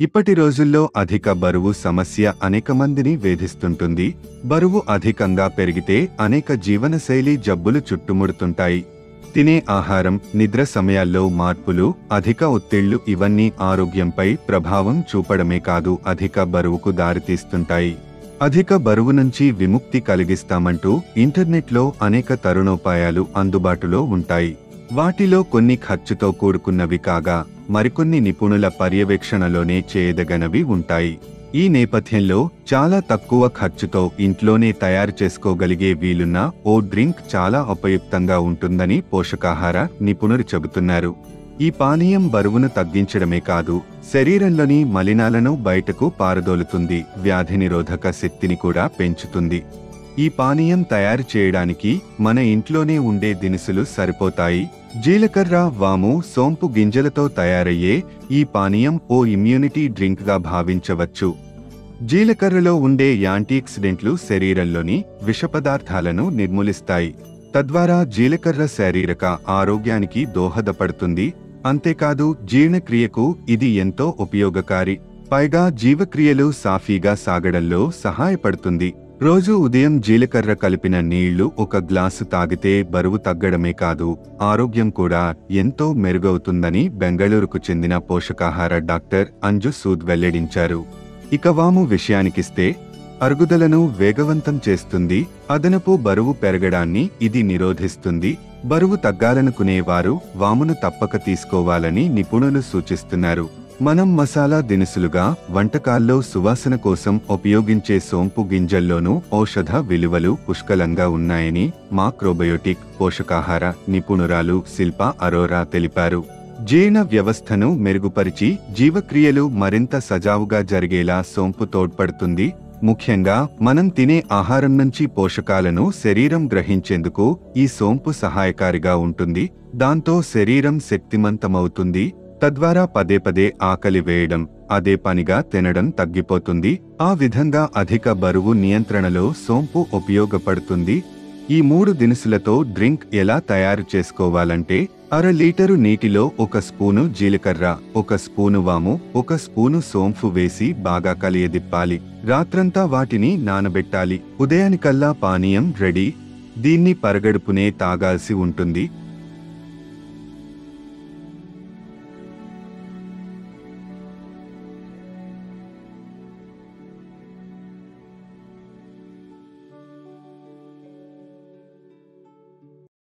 ఇప్పటి రోజుల్లో అధిక బరువు సమస్య అనేక మందిని వేధిస్తుంటుంది బరువు అధికంగా పెరిగితే అనేక జీవనశైలి జబ్బులు చుట్టుముడుతుంటాయి తినే ఆహారం నిద్ర సమయాల్లో మార్పులు అధిక ఒత్తిళ్లు ఇవన్నీ ఆరోగ్యంపై ప్రభావం చూపడమే కాదు అధిక బరువుకు దారితీస్తుంటాయి అధిక బరువు నుంచి విముక్తి కలిగిస్తామంటూ ఇంటర్నెట్లో అనేక తరుణోపాయాలు అందుబాటులో ఉంటాయి వాటిలో కొన్ని ఖర్చుతో కూడుకున్నవి కాగా మరికొన్ని నిపుణుల పర్యవేక్షణలోనే చేయదగనవి ఉంటాయి ఈ నేపథ్యంలో చాలా తక్కువ ఖర్చుతో ఇంట్లోనే తయారు చేసుకోగలిగే వీలున్న ఓ డ్రింక్ చాలా ఉపయుక్తంగా ఉంటుందని పోషకాహార నిపుణులు చెబుతున్నారు ఈ పానీయం బరువును తగ్గించడమే కాదు శరీరంలోని మలినాలను బయటకు పారదోలుతుంది వ్యాధి నిరోధక శక్తిని కూడా పెంచుతుంది ఈ పానీయం తయారు చేయడానికి మన ఇంట్లోనే ఉండే దినుసులు సరిపోతాయి జీలకర్ర వాము సోంపు గింజలతో తయారయ్యే ఈ పానీయం ఓ ఇమ్యూనిటీ డ్రింక్గా భావించవచ్చు జీలకర్రలో ఉండే యాంటీఆక్సిడెంట్లు శరీరంలోని విషపదార్థాలను నిర్మూలిస్తాయి తద్వారా జీలకర్ర శారీరక ఆరోగ్యానికి దోహదపడుతుంది అంతేకాదు జీర్ణక్రియకు ఇది ఎంతో ఉపయోగకారి పైగా జీవక్రియలు సాఫీగా సాగడంలో సహాయపడుతుంది రోజు ఉదయం జీలకర్ర కలిపిన నీళ్లు ఒక గ్లాసు తాగితే బరువు తగ్గడమే కాదు ఆరోగ్యం కూడా ఎంతో మెరుగవుతుందని బెంగళూరుకు చెందిన పోషకాహార డాక్టర్ అంజు సూద్ వెల్లడించారు ఇక వాము విషయానికిస్తే అరుగుదలను వేగవంతం చేస్తుంది అదనపు బరువు పెరగడాన్ని ఇది నిరోధిస్తుంది బరువు తగ్గాలనుకునే వారు వామును తప్పక తీసుకోవాలని నిపుణులు సూచిస్తున్నారు మనం మసాలా దినుసులుగా వంటకాల్లో సువాసన కోసం ఉపయోగించే సోంపు గింజల్లోనూ ఔషధ విలువలు పుష్కలంగా ఉన్నాయని మాక్రోబయోటిక్ పోషకాహార నిపుణురాలు శిల్ప అరోరా తెలిపారు జీర్ణ వ్యవస్థను మెరుగుపరిచి జీవక్రియలు మరింత సజావుగా జరిగేలా సోంపు తోడ్పడుతుంది ముఖ్యంగా మనం తినే ఆహారం నుంచి పోషకాలను శరీరం గ్రహించేందుకు ఈ సోంపు సహాయకారిగా ఉంటుంది దాంతో శరీరం శక్తిమంతమవుతుంది తద్వారా పదే పదే ఆకలి వేయడం అదే పనిగా తినడం తగ్గిపోతుంది ఆ విధంగా అధిక బరువు నియంత్రణలో సోంపు ఉపయోగపడుతుంది ఈ మూడు దినుసులతో డ్రింక్ ఎలా తయారు చేసుకోవాలంటే అర లీటరు నీటిలో ఒక స్పూను జీలకర్ర ఒక స్పూను వాము ఒక స్పూను సోంపు వేసి బాగా కలియదిప్పాలి రాత్రంతా వాటిని నానబెట్టాలి ఉదయానికల్లా పానీయం రెడీ దీన్ని పరగడుపునే తాగాల్సి ఉంటుంది